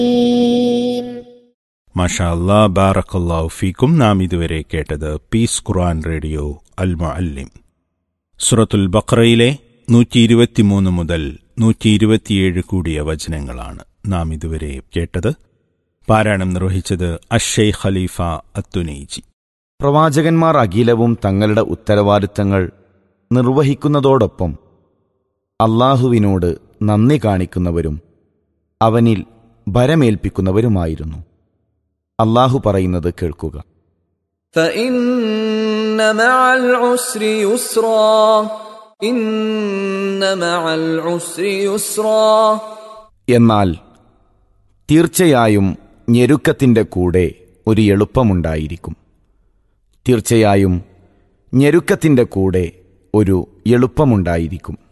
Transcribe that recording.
മാഷാ അല്ലാ ബാറക്കല്ലാഹു ഫീക്കും നാം ഇതുവരെ കേട്ടത് പീസ് ഖുർആൻ റേഡിയോ അൽ മുഅല്ലിം സുറത്തുൽ ബഖറയിലെ നൂറ്റി ഇരുപത്തിമൂന്ന് മുതൽ നൂറ്റി ഇരുപത്തിയേഴ് കൂടിയ വചനങ്ങളാണ് നാം ഇതുവരെ കേട്ടത് പാരായണം നിർവഹിച്ചത് അഷൈ ഖലീഫ അത്തുനൈജി പ്രവാചകന്മാർ അഖിലവും തങ്ങളുടെ ഉത്തരവാദിത്തങ്ങൾ നിർവഹിക്കുന്നതോടൊപ്പം അള്ളാഹുവിനോട് നന്ദി കാണിക്കുന്നവരും അവനിൽ ഭരമേൽപ്പിക്കുന്നവരുമായിരുന്നു അള്ളാഹു പറയുന്നത് കേൾക്കുക فإن مع العسر يسرا إن مع العسر يسرا എന്നാൽ തീർച്ചയായും ഞെരുക്കത്തിൻ്റെ കൂടെ ഒരു എളുപ്പമുണ്ടായിരിക്കും തീർച്ചയായും ഞെരുക്കത്തിൻ്റെ കൂടെ ഒരു എളുപ്പമുണ്ടായിരിക്കും